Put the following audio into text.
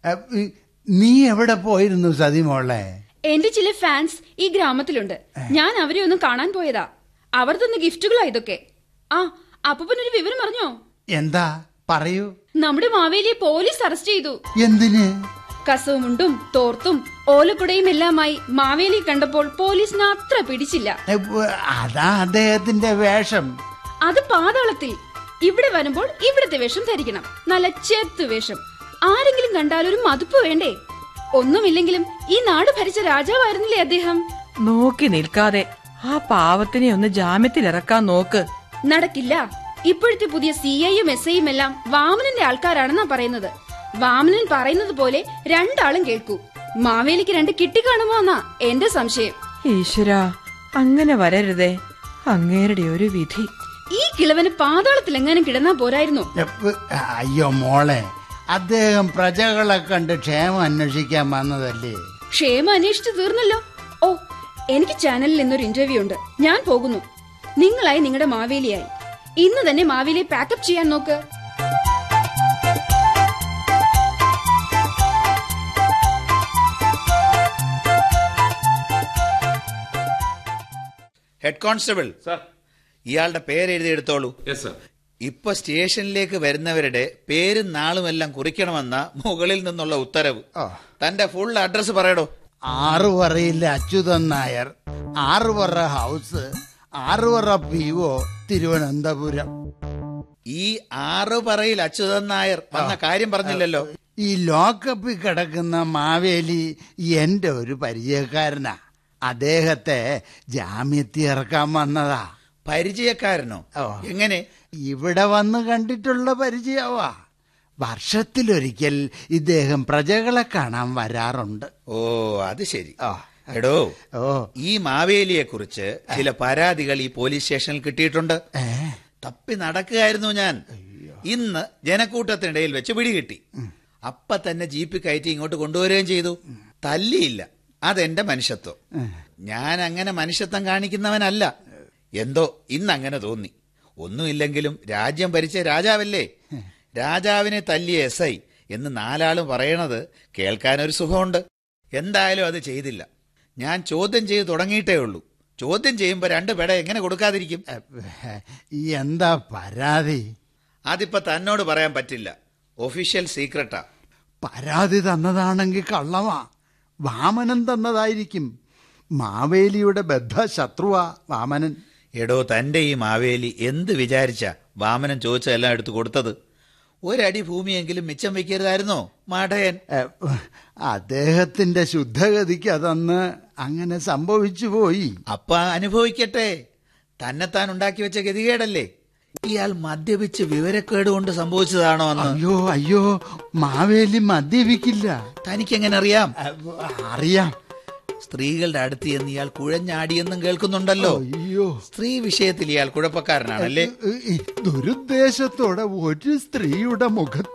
A, ഈ, നീ എവിടെ പോയിരുന്നു സതിമോളെ എന്റെ ചില ഫാൻസ് ഈ ഗ്രാമത്തിലുണ്ട് ഞാൻ അവരെ ഒന്ന് കാണാൻ പോയതാ അവർ തന്ന ഗിഫ്റ്റുകളാ ഇതൊക്കെ ആ അപ്പൂപ്പനൊരു വിവരം അറിഞ്ഞോ എന്താ പറയൂ നമ്മുടെ മാവേലിയെ പോലീസ് അറസ്റ്റ് ചെയ്തു എന്തിന് കസവുമുണ്ടും തോർത്തും ഓലക്കുടയും എല്ലാമായി മാവേലി കണ്ടപ്പോൾ പോലീസിന് അത്ര പിടിച്ചില്ല എ, ഉ, അതാ അദ്ദേഹത്തിന്റെ വേഷം അത് പാതാളത്തിൽ ഇവിടെ വരുമ്പോൾ ഇവിടത്തെ വേഷം ധരിക്കണം നല്ല ചെത്ത് വേഷം ആരെങ്കിലും കണ്ടാൽ ഒരു മതിപ്പ് വേണ്ടേ ഒന്നുമില്ലെങ്കിലും ഈ നാട് ഭരിച്ച രാജാവായിരുന്നില്ലേ അദ്ദേഹം നോക്കി നിൽക്കാതെ ആ പാവത്തിനെ ഒന്ന് ജാമ്യത്തിലിറക്കാൻ നോക്ക് നടക്കില്ല ഇപ്പോഴത്തെ പുതിയ സി ഐയും എസ് ഐയും എല്ലാം വാമനന്റെ ആൾക്കാരാണെന്നാ പറയുന്നത് വാമനൻ പറയുന്നത് പോലെ രണ്ടാളും കേൾക്കൂ മാവേലിക്ക് രണ്ട് കിട്ടിക്കാണുമോ എന്നാ എന്റെ സംശയം ഈശ്വരാ അങ്ങനെ വരരുതേ അങ്ങേരുടെ ഒരു വിധി ഈ കിളവന് പാതാളത്തിൽ എങ്ങാനും കിടന്നാ പോരായിരുന്നോ എ, ഉ, അയ്യോ മോളെ അദ്ദേഹം പ്രജകളെ കണ്ട് ക്ഷേമം അന്വേഷിക്കാൻ വന്നതല്ലേ ക്ഷേമം അന്വേഷിച്ചു തീർന്നല്ലോ ഓ എനിക്ക് ചാനലിൽ ഇന്നൊരു ഇന്റർവ്യൂ ഉണ്ട് ഞാൻ പോകുന്നു നിങ്ങളായി നിങ്ങളുടെ മാവേലിയായി ഇന്ന് തന്നെ മാവേലിയെ പാക്കപ്പ് ചെയ്യാൻ നോക്ക് ഹെഡ് കോൺസ്റ്റബിൾ സാർ ഇയാളുടെ പേര് എഴുതിയെടുത്തോളൂ യെസ് സാർ ഇപ്പൊ സ്റ്റേഷനിലേക്ക് വരുന്നവരുടെ പേരും നാളുമെല്ലാം കുറിക്കണമെന്ന മുകളിൽ നിന്നുള്ള ഉത്തരവ് ആ. തന്റെ ഫുൾ അഡ്രസ് പറയടോ ആറുപറയിലെ Achuthan Nair Arupara house Arupara P O Thiruvananthapuram ഈ ആറു പറയിൽ അച്യുതൻ നായർ വന്ന കാര്യം പറഞ്ഞില്ലല്ലോ ഈ ലോക്കപ്പിൽ കിടക്കുന്ന മാവേലി എന്റെ ഒരു പരിചയക്കാരനാ അദ്ദേഹത്തെ ജാമ്യത്തിൽ ഇറക്കാൻ വന്നതാ പരിചയക്കാരനോ ഓ. എങ്ങനെ ഇവിടെ വന്ന് കണ്ടിട്ടുള്ള പരിചയവാ വർഷത്തിലൊരിക്കൽ ഇദ്ദേഹം പ്രജകളെ കാണാൻ വരാറുണ്ട് ഓ അത് ശരി ആ. എടോ ഓ ഈ മാവേലിയെ കുറിച്ച് ചില പരാതികൾ ഈ പോലീസ് സ്റ്റേഷനിൽ കിട്ടിയിട്ടുണ്ട് ഏ തപ്പി നടക്കുകയായിരുന്നു ഞാൻ ഇന്ന് ജനക്കൂട്ടത്തിനിടയിൽ വെച്ച് പിടികിട്ടി അപ്പ തന്നെ ജീപ്പ് കയറ്റി ഇങ്ങോട്ട് കൊണ്ടുവരികയും ചെയ്തു തല്ലിയില്ല അതെന്റെ മനുഷ്യത്വം ഞാൻ അങ്ങനെ മനുഷ്യത്വം കാണിക്കുന്നവനല്ല എന്തോ ഇന്ന് അങ്ങനെ തോന്നി ഒന്നുമില്ലെങ്കിലും രാജ്യം ഭരിച്ച രാജാവല്ലേ രാജാവിനെ തല്ലിയ എസ് ഐ എന്ന് നാലാളും പറയണത് കേൾക്കാനൊരു സുഖമുണ്ട് എന്തായാലും അത് ചെയ്തില്ല ഞാൻ ചോദ്യം ചെയ്ത് തുടങ്ങിയിട്ടേ ഉള്ളൂ ചോദ്യം ചെയ്യുമ്പോൾ രണ്ട് പെട എങ്ങനെ കൊടുക്കാതിരിക്കും ഈ എന്താ പരാതി അതിപ്പോ തന്നോട് പറയാൻ പറ്റില്ല ഒഫീഷ്യൽ സീക്രട്ടാ പരാതി തന്നതാണെങ്കിൽ കള്ളമാ വാമനൻ തന്നതായിരിക്കും മാവേലിയുടെ ബദ്ധശത്രുവാ വാമനൻ എടോ തന്റെ ഈ മാവേലി എന്ത് വിചാരിച്ച വാമനൻ ചോദിച്ചതെല്ലാം എടുത്തു കൊടുത്തത് ഒരടി ഭൂമിയെങ്കിലും മിച്ചം വെക്കരുതായിരുന്നോ മാടയൻ എ, അദ്ദേഹത്തിന്റെ ശുദ്ധഗതിക്ക് അതന്ന് അങ്ങനെ സംഭവിച്ചു പോയി അപ്പ അനുഭവിക്കട്ടെ തന്നെത്താൻ ഉണ്ടാക്കി വെച്ച ഗതികേടല്ലേ ഇയാൾ മദ്യപിച്ച് വിവരക്കേട് കൊണ്ട് സംഭവിച്ചതാണോ എന്ന് അയ്യോ അയ്യോ മാവേലി മദ്യപിക്കില്ല തനിക്കെങ്ങനെ അറിയാം എ, അറിയാം സ്ത്രീകളുടെ അടുത്ത് ചെന്ന് ഇയാൾ കുഴഞ്ഞാടിയെന്നും കേൾക്കുന്നുണ്ടല്ലോ അയ്യോ സ്ത്രീ വിഷയത്തിൽ ഇയാൾ കുഴപ്പക്കാരനാണല്ലേ ഈ ദുരുദ്ദേശത്തോടെ ഒരു സ്ത്രീയുടെ മുഖത്ത്